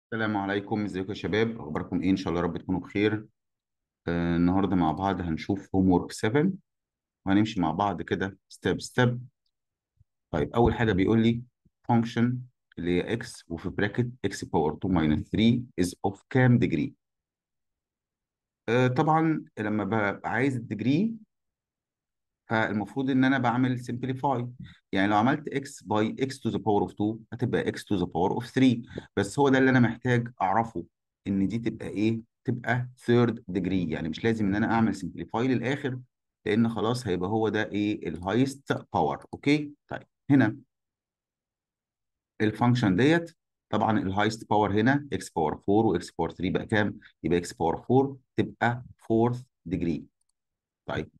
السلام عليكم ازيكم يا شباب اخباركم ايه ان شاء الله رب تكونوا بخير آه النهارده مع بعض هنشوف هوم وورك 7 وهنمشي مع بعض كده ستيب ستيب طيب اول حاجه بيقول لي function اللي هي x وفي براكت x باور 2 minus 3 is of كام degree آه طبعا لما ببقى عايز الديجري فالمفروض ان انا بعمل simplify يعني لو عملت x by x to the power of 2 هتبقى x to the power of 3 بس هو ده اللي انا محتاج اعرفه ان دي تبقى ايه تبقى third degree يعني مش لازم ان انا اعمل simplify للاخر لان خلاص هيبقى هو ده ايه الهايست باور اوكي طيب هنا الفانكشن ديت طبعا الهايست باور هنا x باور 4 و x باور 3 بقى كام يبقى x باور 4 تبقى 4th degree طيب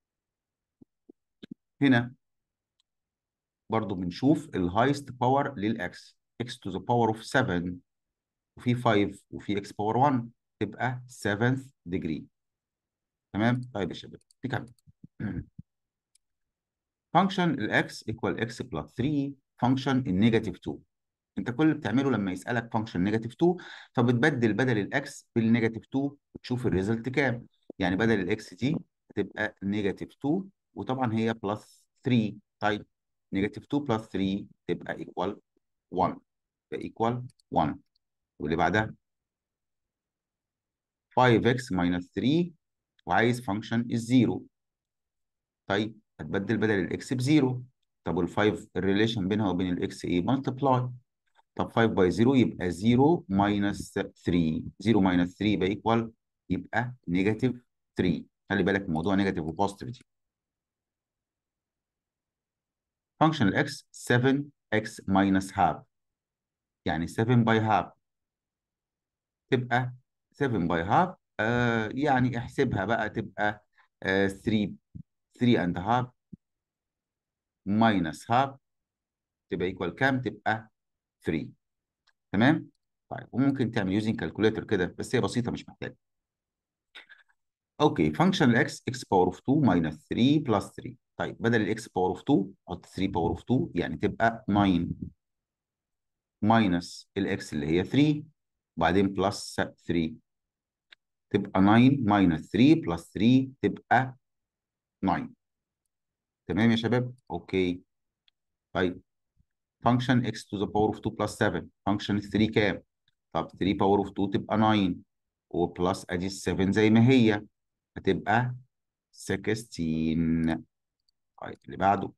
هنا برضو بنشوف الهايست باور للاكس x to the power of 7 وفي 5 وفي x باور 1 تبقى 7th degree تمام طيب يا شباب نكمل فانكشن الاكس equal x plus 3 فانكشن النيجاتيف 2 انت كل اللي بتعمله لما يسالك فانكشن نيجاتيف 2 فبتبدل بدل الاكس بالنيجاتيف 2 وتشوف الريزلت كام يعني بدل الاكس دي هتبقى نيجاتيف 2 وطبعا هي بلس 3 طيب نيجاتيف 2 بلس 3 تبقى ايكوال 1 يبقى ايكوال 1 واللي بعدها 5x minus 3 وعايز فانكشن الزيرو طيب هتبدل بدل الاكس بزيرو طب وال5 الريليشن بينها وبين الاكس ايه مالتبلاي طب 5 باي 0 يبقى 0 ماينس 3 0 ماينس 3 يبقى ايكوال يبقى نيجاتيف 3 خلي بالك موضوع نيجاتيف وبوزيتيف دي فانكشن الاكس 7x minus half يعني 7 باي half تبقى 7 باي half آه يعني احسبها بقى تبقى آه 3 3 and half minus half تبقى ايكوال كام تبقى 3 تمام طيب وممكن تعمل يوزنج كالكوليتر كده بس هي بسيطه مش محتاجه اوكي فانكشن الاكس اكس باور اوف 2 ماينس 3 بلس 3 طيب بدل الاكس باور اوف 2 حط 3 باور اوف 2 يعني تبقى 9 ماينس الاكس اللي هي 3 وبعدين بلس 3 تبقى 9 ماينس 3 بلس 3 تبقى 9 تمام يا شباب اوكي طيب فانكشن x to the power of 2 plus 7 فانكشن 3 كام طب 3 باور اوف 2 تبقى 9 وبلس ادي 7 زي ما هي هتبقى 16 طيب اللي بعده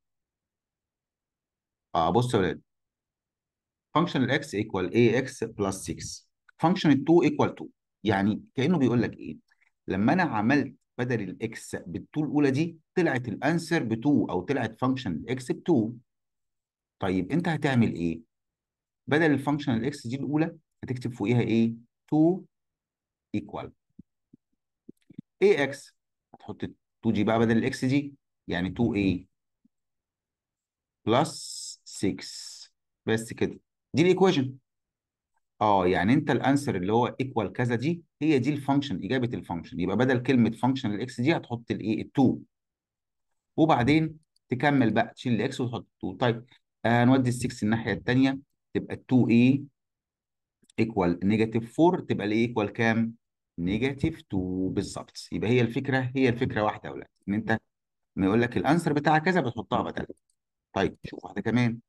اه بص يا ولاد فانكشن الاكس ايكوال ax بلس 6 فانكشن ال 2 ايكوال 2 يعني كانه بيقول لك ايه لما انا عملت بدل الاكس بالطول الاولى دي طلعت الانسر ب 2 او طلعت فانكشن الاكس ب 2 طيب انت هتعمل ايه بدل الفانكشن الاكس دي الاولى هتكتب فوقيها ايه 2 ايكوال ax هتحط 2 دي بقى بدل الاكس دي يعني 2a بلس 6 بس كده دي الايكويشن اه يعني انت الانسر اللي هو ايكوال كذا دي هي دي الفانكشن اجابه الفانكشن يبقى بدل كلمه فانكشن الاكس دي هتحط الايه ال2 وبعدين تكمل بقى تشيل الاكس وتحط 2 طيب آه نودي ال6 الناحيه الثانيه تبقى 2a ايكوال نيجاتيف 4 تبقى الايه ايكوال كام؟ نيجاتيف 2 بالظبط يبقى هي الفكره هي الفكره واحده يا اولاد ان انت ما يقول لك الانسر بتاع كذا بتحطها بدل طيب شوف واحده كمان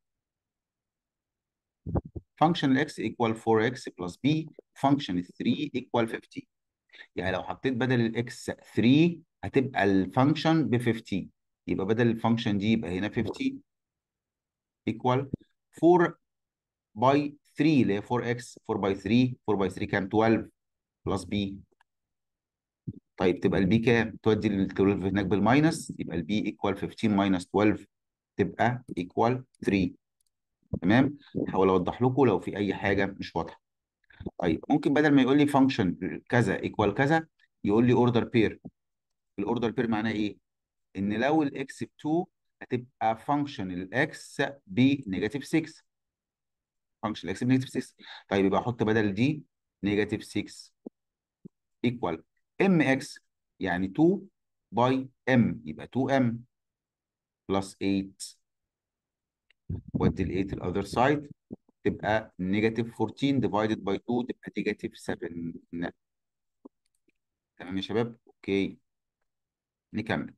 فانكشن الاكس ايكوال 4x بلس b فانكشن 3 ايكوال 50 يعني لو حطيت بدل الاكس 3 هتبقى الفانكشن ب 50 يبقى بدل الفانكشن دي يبقى هنا 50 ايكوال 4 باي 3 اللي هي 4x 4 باي 3 4 باي 3 كام 12 بلس b طيب تبقى البي كام تودي ال 12 هناك بالماينس يبقى البي ايكوال 15 ماينس 12 تبقى ايكوال 3 تمام هحاول اوضح لكم لو في اي حاجه مش واضحه طيب ممكن بدل ما يقول لي فانكشن كذا ايكوال كذا يقول لي اوردر بير الاوردر بير معناه ايه ان لو الاكس ب 2 هتبقى فانكشن الاكس بنيجاتيف 6 فانكشن الاكس بنيجاتيف 6 طيب يبقى احط بدل دي نيجاتيف 6 ايكوال ام اكس يعني 2 باي ام يبقى 2 ام بلس 8 ودي ال 8 الاذر سايد تبقى نيجاتيف 14 ديفايدد باي 2 تبقى نيجاتيف 7 تمام يا شباب اوكي نكمل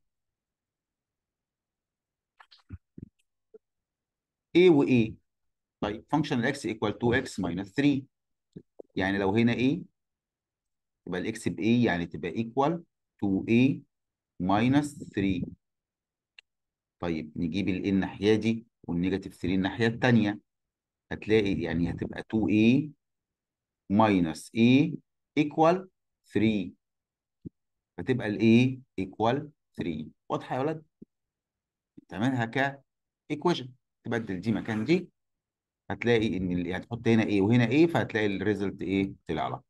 A و A طيب فانكشن الاكس ايكوال 2x minus 3 يعني لو هنا A يبقى الاكس ب A يعني تبقى ايكوال 2A minus 3 طيب نجيب ال A الناحيه دي والنيجاتيف 3 الناحيه الثانيه هتلاقي يعني هتبقى 2A minus A equal 3 فتبقى ال A equal 3 واضحه يا ولد؟ تعملها ك equation تبدل دي مكان دي هتلاقي ان ال- يعني تحط هنا A وهنا A فهتلاقي الريزلت ايه طلع لك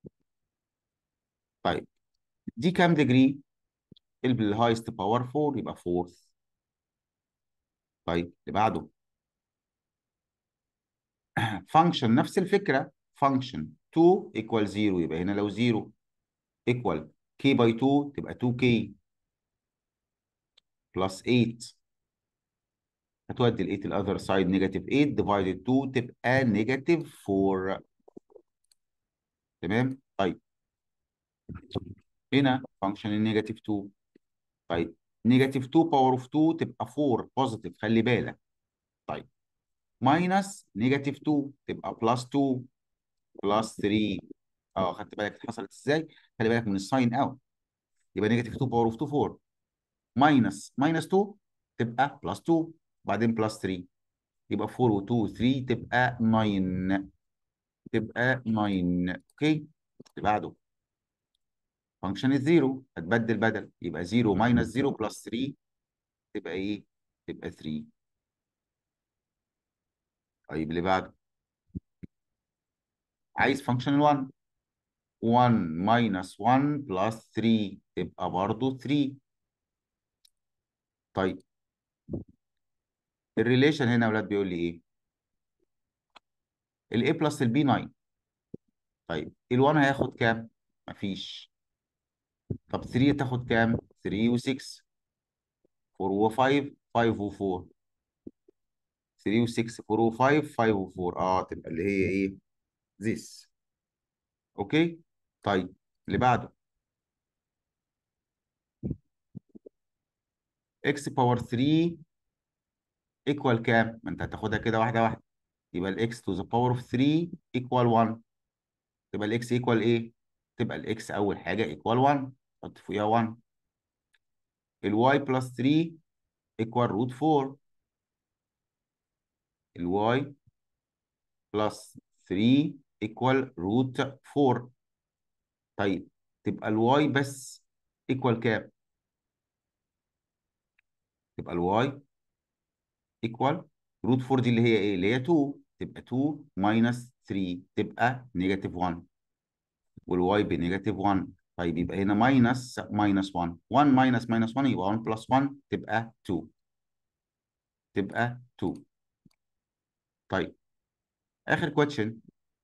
طيب دي كام ديجري؟ الهايست باور 4 يبقى 4 طيب اللي بعده فانكشن نفس الفكره فانكشن 2 equal 0 يبقى هنا لو 0 equal k by 2 تبقى 2k plus 8 هتودي ال 8 الاذر سايد نيجاتيف 8 divided 2 تبقى نيجاتيف 4 تمام طيب هنا فانكشن النيجاتيف 2 طيب نيجاتيف 2 باور اوف 2 تبقى 4 بوزيتيف خلي بالك طيب ماينس نيجاتيف 2 تبقى بلس 2 بلس 3 اه خدت بالك حصلت ازاي؟ خلي بالك من الساين اوت يبقى نيجاتيف 2 باور اوف 2 4 ماينس ماينس 2 تبقى بلس 2 بعدين بلس 3 يبقى 4 و 2 و 3 تبقى 9 تبقى 9 اوكي اللي بعده فانكشن الزيرو هتبدل بدل يبقى 0 ماينس 0 بلس 3 تبقى ايه؟ تبقى 3 طيب اللي بعده عايز فانكشن 1 1 ماينس 1 بلس 3 تبقى برضه 3 طيب الريليشن هنا يا اولاد بيقول لي ايه؟ الاي بلس البي 9 طيب ال1 هياخد كام؟ مفيش طب 3 تاخد كام؟ 3 و6 4 و5 5 و4 3 و6 4 و5 5 و4 اه تبقى اللي هي ايه؟ this اوكي؟ طيب اللي بعده x باور 3 ايكوال كام؟ ما انت هتاخدها كده واحده واحده يبقى الاكس تو ذا باور اوف 3 ايكوال 1 تبقى الاكس ايكوال ايه؟ تبقى الاكس اول حاجه ايكوال 1 حط فوقيها 1 الواي بلس 3 ايكوال روت 4 الواي بلس 3 ايكوال روت 4 طيب تبقى الواي بس ايكوال كام؟ تبقى الواي ايكوال روت 4 دي اللي هي ايه؟ اللي هي 2 تبقى 2 ماينس 3 تبقى نيجاتيف 1 والواي بنيجاتيف 1 طيب يبقى هنا ماينس ماينس 1 1 ماينس ماينس 1 يبقى 1 بلس 1 تبقى 2 تبقى 2 طيب اخر كويشن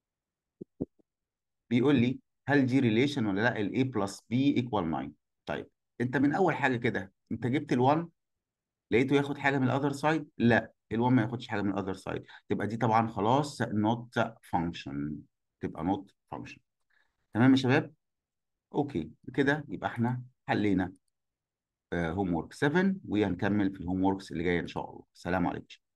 بيقول لي هل دي ريليشن ولا لا ال A بلس B ايكوال 9 طيب انت من اول حاجه كده انت جبت ال1 لقيته ياخد حاجه من الاذر سايد لا ال1 ما ياخدش حاجه من الاذر سايد تبقى دي طبعا خلاص نوت فانكشن تبقى نوت فانكشن تمام يا شباب اوكي كده يبقى احنا حلينا هوم ورك 7 وهنكمل في الهوم وركس اللي جايه ان شاء الله سلام عليكم